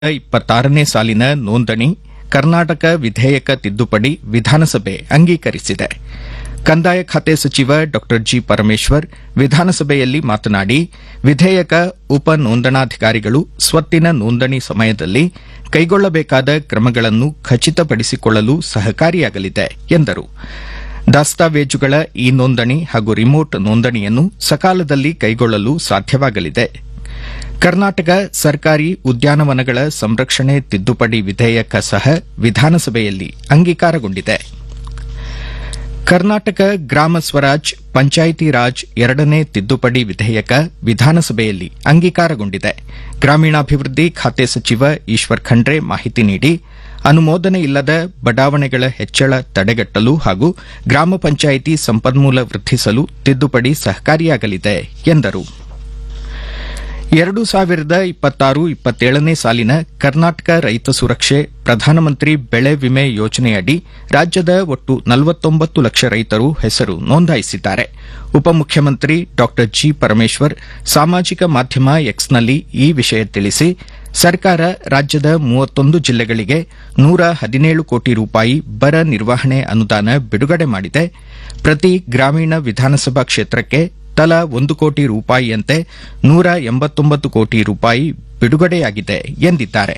ಇಪ್ಪತ್ತಾರನೇ ಸಾಲಿನ ನೋಂದಣಿ ಕರ್ನಾಟಕ ವಿಧೇಯಕ ತಿದ್ದುಪಡಿ ವಿಧಾನಸಭೆ ಅಂಗೀಕರಿಸಿದೆ ಕಂದಾಯ ಖಾತೆ ಸಚಿವ ಡಾ ಜಿ ಪರಮೇಶ್ವರ್ ವಿಧಾನಸಭೆಯಲ್ಲಿ ಮಾತನಾಡಿ ವಿಧೇಯಕ ಉಪ ನೋಂದಣಾಧಿಕಾರಿಗಳು ಸ್ವತ್ತಿನ ನೋಂದಣಿ ಸಮಯದಲ್ಲಿ ಕೈಗೊಳ್ಳಬೇಕಾದ ಕ್ರಮಗಳನ್ನು ಖಚಿತಪಡಿಸಿಕೊಳ್ಳಲು ಸಹಕಾರಿಯಾಗಲಿದೆ ಎಂದರು ದಾಸ್ತಾವೇಜುಗಳ ಇ ನೋಂದಣಿ ಹಾಗೂ ರಿಮೋಟ್ ನೋಂದಣಿಯನ್ನು ಸಕಾಲದಲ್ಲಿ ಕೈಗೊಳ್ಳಲು ಸಾಧ್ಯವಾಗಲಿದೆ ಕರ್ನಾಟಕ ಸರ್ಕಾರಿ ಉದ್ಯಾನವನಗಳ ಸಂರಕ್ಷಣೆ ತಿದ್ದುಪಡಿ ವಿಧೇಯಕ ಸಹ ವಿಧಾನಸಭೆಯಲ್ಲಿ ಅಂಗೀಕಾರಗೊಂಡಿದೆ ಕರ್ನಾಟಕ ಗ್ರಾಮ ಸ್ವರಾಜ್ ಪಂಚಾಯಿತಿ ರಾಜ್ ಎರಡನೇ ತಿದ್ದುಪಡಿ ವಿಧೇಯಕ ವಿಧಾನಸಭೆಯಲ್ಲಿ ಅಂಗೀಕಾರಗೊಂಡಿದೆ ಗ್ರಾಮೀಣಾಭಿವೃದ್ಧಿ ಖಾತೆ ಸಚಿವ ಈಶ್ವರ್ ಖಂಡ್ರೆ ಮಾಹಿತಿ ನೀಡಿ ಅನುಮೋದನೆ ಇಲ್ಲದ ಬಡಾವಣೆಗಳ ಹೆಚ್ಚಳ ತಡೆಗಟ್ಟಲು ಹಾಗೂ ಗ್ರಾಮ ಪಂಚಾಯಿತಿ ಸಂಪನ್ಮೂಲ ವೃದ್ಧಿಸಲು ತಿದ್ದುಪಡಿ ಸಹಕಾರಿಯಾಗಲಿದೆ ಎಂದರು ಎರಡು ಸಾವಿರದ ಇಪ್ಪತ್ತಾರು ಇಪ್ಪತ್ತೇಳನೇ ಸಾಲಿನ ಕರ್ನಾಟಕ ರೈತ ಸುರಕ್ಷೆ ಪ್ರಧಾನಮಂತ್ರಿ ಬೆಳೆ ವಿಮೆ ಯೋಜನೆಯಡಿ ರಾಜ್ಯದ ಒಟ್ಟು ನಲವತ್ತೊಂಬತ್ತು ಲಕ್ಷ ರೈತರು ಹೆಸರು ನೋಂದಾಯಿಸಿದ್ದಾರೆ ಉಪಮುಖ್ಯಮಂತ್ರಿ ಡಾ ಜಿ ಪರಮೇಶ್ವರ್ ಸಾಮಾಜಿಕ ಮಾಧ್ಯಮ ಎಕ್ಸ್ನಲ್ಲಿ ಈ ವಿಷಯ ತಿಳಿಸಿ ಸರ್ಕಾರ ರಾಜ್ಯದ ಮೂವತ್ತೊಂದು ಜಿಲ್ಲೆಗಳಿಗೆ ನೂರ ಹದಿನೇಳು ಕೋಟಿ ರೂಪಾಯಿ ಬರ ನಿರ್ವಹಣೆ ಅನುದಾನ ಬಿಡುಗಡೆ ಮಾಡಿದೆ ಪ್ರತಿ ಗ್ರಾಮೀಣ ವಿಧಾನಸಭಾ ಕ್ಷೇತ್ರಕ್ಕೆ ತಲಾ ಒಂದು ಕೋಟಿ ರೂಪಾಯಿಯಂತೆ ನೂರ ಎಂಬತ್ತೊಂಬತ್ತು ಕೋಟಿ ರೂಪಾಯಿ ಬಿಡುಗಡೆಯಾಗಿದೆ ಎಂದಿದ್ದಾರೆ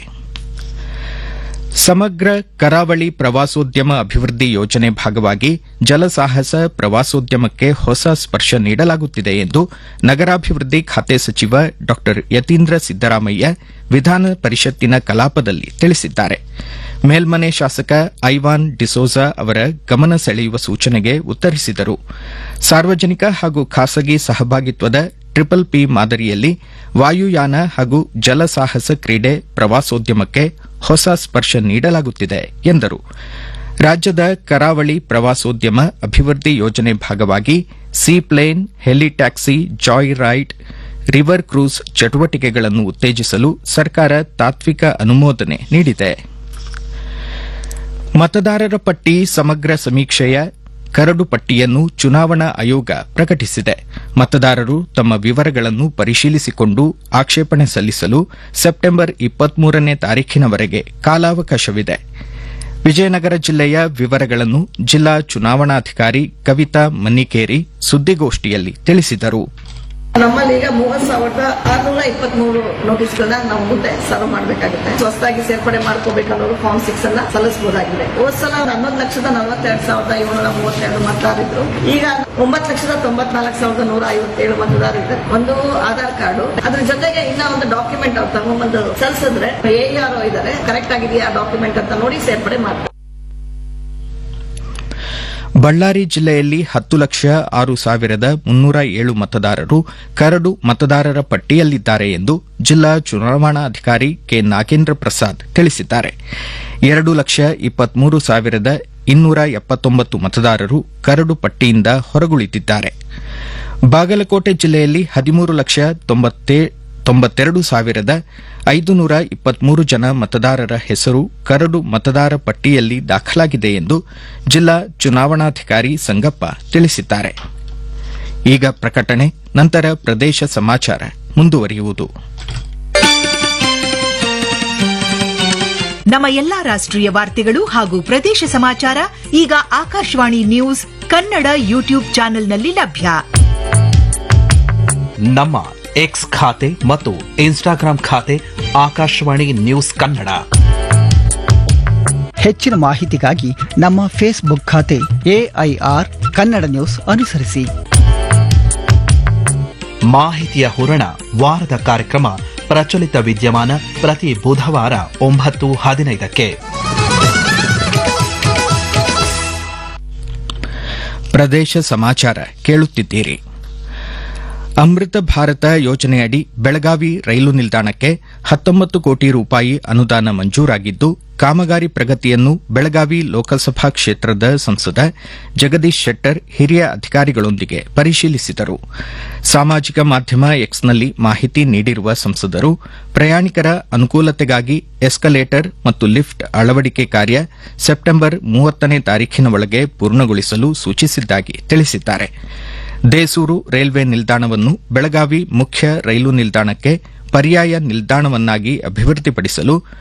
ಸಮಗ್ರ ಕರಾವಳಿ ಪ್ರವಾಸೋದ್ಯಮ ಅಭಿವೃದ್ಧಿ ಯೋಜನೆ ಭಾಗವಾಗಿ ಜಲಸಾಹಸ ಪ್ರವಾಸೋದ್ಯಮಕ್ಕೆ ಹೊಸ ಸ್ಪರ್ಶ ನೀಡಲಾಗುತ್ತಿದೆ ಎಂದು ನಗರಾಭಿವೃದ್ಧಿ ಖಾತೆ ಸಚಿವ ಡಾ ಯತೀಂದ್ರ ಸಿದ್ದರಾಮಯ್ಯ ವಿಧಾನ ಪರಿಷತ್ತಿನ ಕಲಾಪದಲ್ಲಿ ತಿಳಿಸಿದ್ದಾರೆ ಮೇಲ್ಮನೆ ಶಾಸಕ ಐವಾನ್ ಡಿಸೋಜಾ ಅವರ ಗಮನ ಸೆಳೆಯುವ ಸೂಚನೆಗೆ ಉತ್ತರಿಸಿದರು ಸಾರ್ವಜನಿಕ ಹಾಗೂ ಖಾಸಗಿ ಸಹಭಾಗಿತ್ವದ ಟ್ರಿಪಲ್ ಪಿ ಮಾದರಿಯಲ್ಲಿ ವಾಯುಯಾನ ಹಾಗೂ ಜಲಸಾಹಸ ಕ್ರೀಡೆ ಪ್ರವಾಸೋದ್ಯಮಕ್ಕೆ ಹೊಸ ಸ್ಪರ್ಶ ನೀಡಲಾಗುತ್ತಿದೆ ಎಂದರು ರಾಜ್ಯದ ಕರಾವಳಿ ಪ್ರವಾಸೋದ್ಯಮ ಅಭಿವೃದ್ಧಿ ಯೋಜನೆ ಭಾಗವಾಗಿ seaplane heli taxi joy ride river cruise ಚಟುವಟಿಕೆಗಳನ್ನು ಉತ್ತೇಜಿಸಲು ಸರ್ಕಾರ ತಾತ್ವಿಕ ಅನುಮೋದನೆ ನೀಡಿದೆ ಮತದಾರರ ಪಟ್ಟಿ ಸಮಗ್ರ ಸಮೀಕ್ಷೆಯ ಕರಡು ಪಟ್ಟಿಯನ್ನು ಚುನಾವಣಾ ಆಯೋಗ ಪ್ರಕಟಿಸಿದೆ ಮತದಾರರು ತಮ್ಮ ವಿವರಗಳನ್ನು ಪರಿಶೀಲಿಸಿಕೊಂಡು ಆಕ್ಷೇಪಣೆ ಸಲ್ಲಿಸಲು ಸೆಪ್ಟೆಂಬರ್ ಇಪ್ಪತ್ಮೂರನೇ ತಾರೀಖಿನವರೆಗೆ ಕಾಲಾವಕಾಶವಿದೆ ವಿಜಯನಗರ ಜಿಲ್ಲೆಯ ವಿವರಗಳನ್ನು ಜಿಲ್ಲಾ ಚುನಾವಣಾಧಿಕಾರಿ ಕವಿತಾ ಮನ್ನಿಕೇರಿ ಸುದ್ದಿಗೋಷ್ಠಿಯಲ್ಲಿ ತಿಳಿಸಿದರು ನಮ್ಮಲ್ಲಿ ಈಗ ಮೂವತ್ ಸಾವಿರದ ಆರ್ನೂರ ಇಪ್ಪತ್ತ್ ಮೂರು ನೋಟಿಸ್ಗಳನ್ನ ನಾವು ಮುಂದೆ ಸರ್ವ್ ಮಾಡಬೇಕಾಗುತ್ತೆ ಹೊಸದಾಗಿ ಸೇರ್ಪಡೆ ಮಾಡ್ಕೋಬೇಕನ್ನೋರು ಫಾರ್ಮ್ ಸಿಕ್ಸ್ ಅನ್ನ ಸಲ್ಲಿಸಬಹುದಾಗಿದೆ ಹೋದ್ ಸಲ ಹನ್ನೊಂದು ಲಕ್ಷದ ನಲವತ್ತೆರಡು ಸಾವಿರದ ಏಳ್ನೂರ ಮೂವತ್ತೆರಡು ಮತದಾರರಿದ್ರು ಈಗ ಒಂಬತ್ತು ಲಕ್ಷದ ತೊಂಬತ್ನಾಲ್ಕು ಸಾವಿರದ ನೂರ ಐವತ್ತೇಳು ಮತದಾರರಿದ್ದಾರೆ ಒಂದು ಆಧಾರ್ ಕಾರ್ಡು ಅದ್ರ ಜೊತೆಗೆ ಇನ್ನ ಒಂದು ಡಾಕ್ಯುಮೆಂಟ್ ಅವ್ರು ತಗೊಂಡ್ಬಂದು ಸಲ್ಲಿಸಿದ್ರೆ ಎ ಆರ್ ಇದ್ದಾರೆ ಕರೆಕ್ಟ್ ಆಗಿದೆಯಾ ಡಾಕ್ಯುಮೆಂಟ್ ಅಂತ ನೋಡಿ ಸೇರ್ಪಡೆ ಮಾಡ್ತಾರೆ ಬಳ್ಳಾರಿ ಜಿಲ್ಲೆಯಲ್ಲಿ ಹತ್ತು ಲಕ್ಷ ಆರು ಸಾವಿರದ ಮುನ್ನೂರ ಏಳು ಮತದಾರರು ಕರಡು ಮತದಾರರ ಪಟ್ಟಿಯಲ್ಲಿದ್ದಾರೆ ಎಂದು ಜಿಲ್ಲಾ ಚುನಾವಣಾಧಿಕಾರಿ ಕೆ ನಾಗೇಂದ್ರ ಪ್ರಸಾದ್ ತಿಳಿಸಿದ್ದಾರೆ ಎರಡು ಲಕ್ಷ ಇಪ್ಪತ್ಮೂರು ಸಾವಿರದ ಇನ್ನೂರ ಎಪ್ಪತ್ತೊಂಬತ್ತು ಮತದಾರರು ಕರಡು ಪಟ್ಟಿಯಿಂದ ಹೊರಗುಳಿದಿದ್ದಾರೆ ಬಾಗಲಕೋಟೆ ಜಿಲ್ಲೆಯಲ್ಲಿ ಹದಿಮೂರು ಲಕ್ಷ ತೊಂಬತ್ತೆರಡು ಸಾವಿರದ ಐದುನೂರ ಇಪ್ಪತ್ಮೂರು ಜನ ಮತದಾರರ ಹೆಸರು ಕರಡು ಮತದಾರ ಪಟ್ಟಿಯಲ್ಲಿ ದಾಖಲಾಗಿದೆ ಎಂದು ಜಿಲ್ಲಾ ಚುನಾವಣಾಧಿಕಾರಿ ಸಂಗಪ್ಪ ತಿಳಿಸಿದ್ದಾರೆ ಈಗ ಪ್ರಕಟಣೆ ನಂತರ ಪ್ರದೇಶ ಸಮಾಚಾರ ಮುಂದುವರಿಯುವುದು ನಮ್ಮ ಎಲ್ಲಾ ರಾಷ್ಟ್ರೀಯ ವಾರ್ತೆಗಳು ಹಾಗೂ ಪ್ರದೇಶ ಸಮಾಚಾರ ಈಗ ಆಕಾಶವಾಣಿ ನ್ಯೂಸ್ ಕನ್ನಡ ಯೂಟ್ಯೂಬ್ ಚಾನೆಲ್ನಲ್ಲಿ ಲಭ್ಯ ನಮ್ಮ ಎಕ್ಸ್ ಖಾತೆ ಮತ್ತು ಇನ್ಸ್ಟಾಗ್ರಾಂ ಖಾತೆ ಆಕಾಶವಾಣಿ ನ್ಯೂಸ್ ಕನ್ನಡ ಹೆಚ್ಚಿನ ಮಾಹಿತಿಗಾಗಿ ನಮ್ಮ ಫೇಸ್ಬುಕ್ ಖಾತೆ ಎಐಆರ್ ಕನ್ನಡ ನ್ಯೂಸ್ ಅನುಸರಿಸಿ ಮಾಹಿತಿಯ ಹೂರಣ ವಾರದ ಕಾರ್ಯಕ್ರಮ ಪ್ರಚಲಿತ ವಿದ್ಯಮಾನ ಪ್ರತಿ ಬುಧವಾರ ಒಂಬತ್ತು ಹದಿನೈದಕ್ಕೆ ಪ್ರದೇಶ ಸಮಾಚಾರ ಕೇಳುತ್ತಿದ್ದೀರಿ ಅಮೃತ ಭಾರತ ಯೋಜನೆಯಡಿ ಬೆಳಗಾವಿ ರೈಲು ನಿಲ್ದಾಣಕ್ಕೆ ಹತ್ತೊಂಬತ್ತು ಕೋಟಿ ರೂಪಾಯಿ ಅನುದಾನ ಮಂಜೂರಾಗಿದ್ದು ಕಾಮಗಾರಿ ಪ್ರಗತಿಯನ್ನು ಬೆಳಗಾವಿ ಲೋಕಸಭಾ ಕ್ಷೇತ್ರದ ಸಂಸದ ಜಗದೀಶ್ ಶೆಟ್ಟರ್ ಹಿರಿಯ ಅಧಿಕಾರಿಗಳೊಂದಿಗೆ ಪರಿಶೀಲಿಸಿದರು ಸಾಮಾಜಿಕ ಮಾಧ್ಯಮ ಎಕ್ಸ್ನಲ್ಲಿ ಮಾಹಿತಿ ನೀಡಿರುವ ಸಂಸದರು ಪ್ರಯಾಣಿಕರ ಅನುಕೂಲತೆಗಾಗಿ ಎಸ್ಕಲೇಟರ್ ಮತ್ತು ಲಿಫ್ಟ್ ಅಳವಡಿಕೆ ಕಾರ್ಯ ಸೆಪ್ಟೆಂಬರ್ ಮೂವತ್ತನೇ ತಾರೀಖಿನ ಒಳಗೆ ಪೂರ್ಣಗೊಳಿಸಲು ಸೂಚಿಸಿದ್ದಾಗಿ ತಿಳಿಸಿದ್ದಾರೆ ದೇಸೂರು ರೈಲ್ವೆ ನಿಲ್ದಾಣವನ್ನು ಬೆಳಗಾವಿ ಮುಖ್ಯ ರೈಲು ನಿಲ್ದಾಣಕ್ಕೆ ಪರ್ಯಾಯ ನಿಲ್ದಾಣವನ್ನಾಗಿ ಅಭಿವೃದ್ಧಿಪಡಿಸಲು